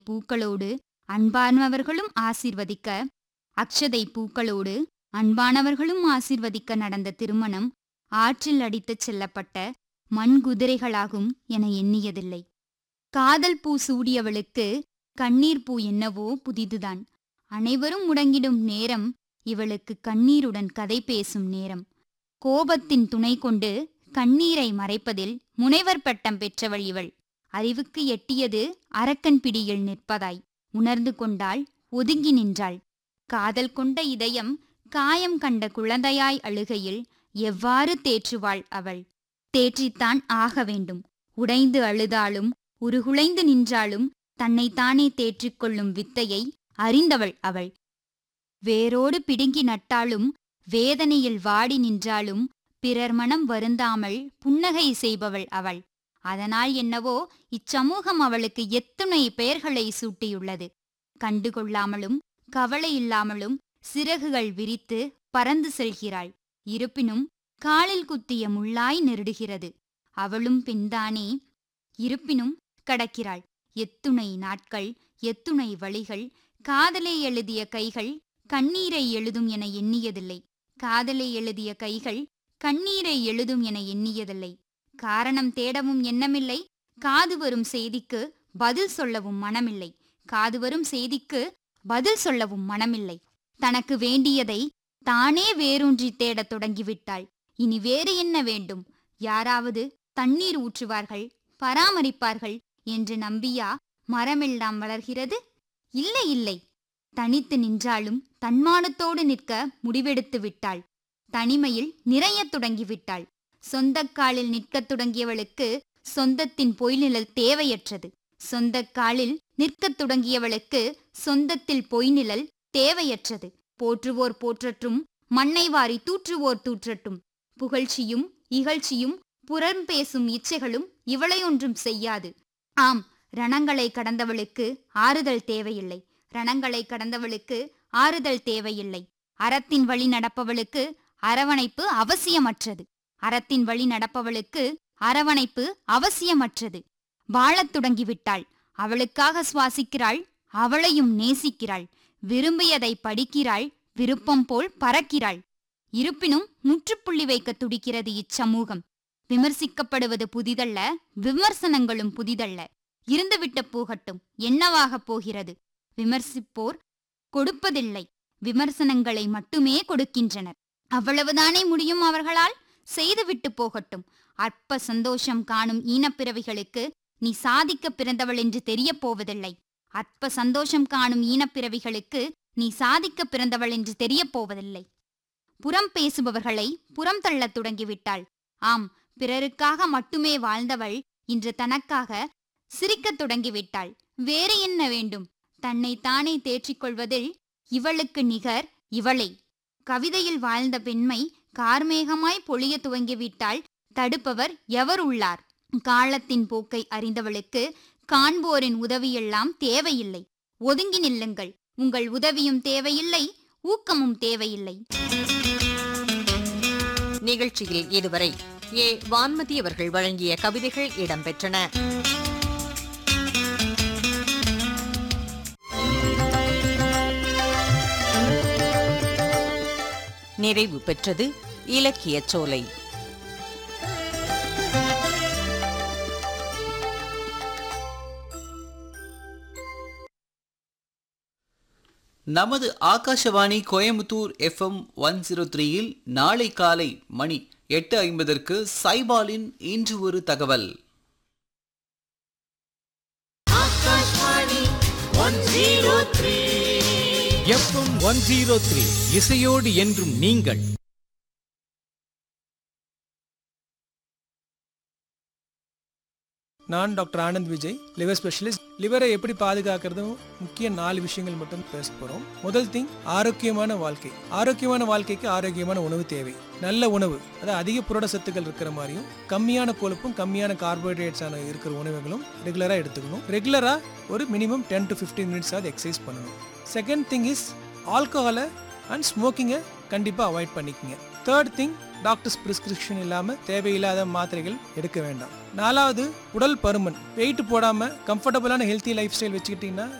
பூக்களோடு அன்பானவர்களும் ஆசீர்வதிக்க அக்ஷதை பூக்களோடு அன்பானவர்களும் ஆசீர்வதிக்க நடந்த திருமணம் ஆற்றில் அடித்துச் செல்லப்பட்ட மண் குதிரைகளாகும் என எண்ணியதில்லை காதல் பூ சூடியவளுக்கு கண்ணீர் பூ என்னவோ புதிதுதான் அனைவரும் முடங்கிடும் நேரம் இவளுக்கு கண்ணீருடன் கதை பேசும் நேரம் கோபத்தின் துணை கொண்டு கண்ணீரை மறைப்பதில் முனைவர் பட்டம் பெற்றவள் இவள் அறிவுக்கு எட்டியது அரக்கன் பிடியில் நிற்பதாய் உணர்ந்து கொண்டாள் ஒதுங்கி நின்றாள் காதல் கொண்ட இதயம் காயம் கண்ட குழந்தையாய் அழுகையில் எவ்வாறு தேற்றுவாள் அவள் தேற்றித்தான் ஆக வேண்டும் உடைந்து அழுதாலும் உருகுலைந்து நின்றாலும் தன்னைத்தானே தேற்றிக்கொள்ளும் வித்தையை அறிந்தவள் அவள் வேரோடு பிடுங்கி நட்டாலும் வேதனையில் வாடி நின்றாலும் பிறர் மனம் வருந்தாமல் புன்னகை செய்பவள் அவள் அதனால் என்னவோ இச்சமூகம் அவளுக்கு எத்துணை பெயர்களை சூட்டியுள்ளது கண்டுகொள்ளாமலும் கவலை இல்லாமலும் சிறகுகள் விரித்து பறந்து செல்கிறாள் இருப்பினும் காலில் குத்திய முள்ளாய் நெருடுகிறது அவளும் பின்தானே இருப்பினும் கடக்கிறாள் எத்துணை நாட்கள் எத்துணை வழிகள் காதலை எழுதிய கைகள் கண்ணீரை எழுதும் என எண்ணியதில்லை காதலை எழுதிய கைகள் கண்ணீரை எழுதும் என எண்ணியதில்லை காரணம் தேடவும் எண்ணமில்லை காது வரும் செய்திக்கு பதில் சொல்லவும் மனமில்லை காது வரும் செய்திக்கு பதில் சொல்லவும் மனமில்லை தனக்கு வேண்டியதை தானே வேரூன்றி தேடத் தொடங்கிவிட்டாள் இனி வேறு என்ன வேண்டும் யாராவது தண்ணீர் ஊற்றுவார்கள் பராமரிப்பார்கள் என்று நம்பியா மரமெல்லாம் வளர்கிறது இல்லை இல்லை தனித்து நின்றாலும் தன்மானத்தோடு நிற்க முடிவெடுத்து விட்டாள் தனிமையில் நிறையத் தொடங்கிவிட்டாள் சொந்தக் காலில் நிற்கத் தொடங்கியவளுக்கு சொந்தத்தின் பொய்நிழல் தேவையற்றது சொந்தக் காலில் நிற்கத் தொடங்கியவளுக்கு சொந்தத்தில் பொய்நிழல் தேவையற்றது போற்றுவோர் போற்றட்டும் மண்ணை வாரி தூற்றுவோர் தூற்றட்டும் புகழ்ச்சியும் இகழ்ச்சியும் புறம் பேசும் இச்சைகளும் இவளை ஒன்றும் செய்யாது ஆம் ரணங்களை கடந்தவளுக்கு ஆறுதல் தேவையில்லை ரணங்களை கடந்தவளுக்கு ஆறுதல் தேவையில்லை அறத்தின் வழி நடப்பவளுக்கு அரவணைப்பு அவசியமற்றது அறத்தின் வழி நடப்பவளுக்கு அரவணைப்பு அவசியமற்றது வாழத் தொடங்கிவிட்டாள் அவளுக்காக சுவாசிக்கிறாள் அவளையும் நேசிக்கிறாள் விரும்பியதை படிக்கிறாள் விருப்பம் போல் பறக்கிறாள் இருப்பினும் முற்றுப்புள்ளி வைக்க துடிக்கிறது இச்சமூகம் விமர்சிக்கப்படுவது புதிதல்ல விமர்சனங்களும் புதிதல்ல இருந்துவிட்டு போகட்டும் என்னவாகப் போகிறது விமர்சிப்போர் கொடுப்பதில்லை விமர்சனங்களை மட்டுமே கொடுக்கின்றனர் அவ்வளவுதானே முடியும் அவர்களால் செய்துவிட்டு போகட்டும் அற்ப சந்தோஷம் காணும் ஈனப்பிறவிகளுக்கு நீ சாதிக்க பிறந்தவள் என்று தெரியப் போவதில்லை அற்ப சந்தோஷம் காணும் ஈனப்பிறவிகளுக்கு நீ சாதிக்க பிறந்தவள் என்று தெரியப் போவதில்லை புறம் பேசுபவர்களை புறம் தள்ளத் தொடங்கிவிட்டாள் ஆம் பிறருக்காக மட்டுமே வாழ்ந்தவள் இன்று தனக்காக சிரிக்கத் தொடங்கிவிட்டாள் வேறு என்ன வேண்டும் தன்னை தானே தேற்றிக்கொள்வதில் இவளுக்கு நிகர் இவளே கவிதையில் வாழ்ந்த பெண்மை கார்மேகமாய் பொழிய துவங்கிவிட்டால் தடுப்பவர் எவர் உள்ளார் காலத்தின் போக்கை அறிந்தவளுக்கு காண்போரின் உதவியெல்லாம் தேவையில்லை ஒதுங்கி நில்லுங்கள் உங்கள் உதவியும் தேவையில்லை ஊக்கமும் தேவையில்லை நிகழ்ச்சியில் இதுவரை ஏ வான்மதி அவர்கள் வழங்கிய கவிதைகள் இடம்பெற்றன நிறைவு பெற்றது இலக்கியச் சோலை நமது Akashvani Coimbatore FM one zero த்ரீயில் நாளை காலை மணி எட்டு ஐம்பதற்கு சைபாலின் இன்று ஒரு தகவல் எஃப்எம் ஒன் ஜீரோ த்ரீ இசையோடு என்றும் நீங்கள் நான் doctor Anand Vijay liver specialist லிவரை எப்படி பாதுகாக்கிறதும் முக்கிய நாலு விஷயங்கள் மட்டும் பேச போகிறோம் முதல் திங் ஆரோக்கியமான வாழ்க்கை ஆரோக்கியமான வாழ்க்கைக்கு ஆரோக்கியமான உணவு தேவை நல்ல உணவு அதாவது அதிக புரட சத்துக்கள் இருக்கிற மாதிரியும் கம்மியான கொழுப்பும் கம்மியான கார்போஹைட்ரேட்ஸான இருக்கிற உணவுகளும் ரெகுலராக எடுத்துக்கணும் ரெகுலராக ஒரு minimum ten to fifteen minutes ஆகுது எக்ஸசைஸ் பண்ணணும் செகண்ட் திங் இஸ் ஆல்கஹாலை அண்ட் ஸ்மோக்கிங்கை கண்டிப்பாக அவாய்ட் பண்ணிக்கங்க தேர்ட் திங் டாக்டர்ஸ் பிரிஸ்கிரிப்ஷன் இல்லாமல் தேவையில்லாத மாத்திரைகள் எடுக்க வேண்டாம் நாலாவது உடல் பருமன் வெயிட் போடாமல் கம்ஃபர்டபுளான ஹெல்த்தி லைஃப் ஸ்டைல் வச்சுக்கிட்டிங்கன்னா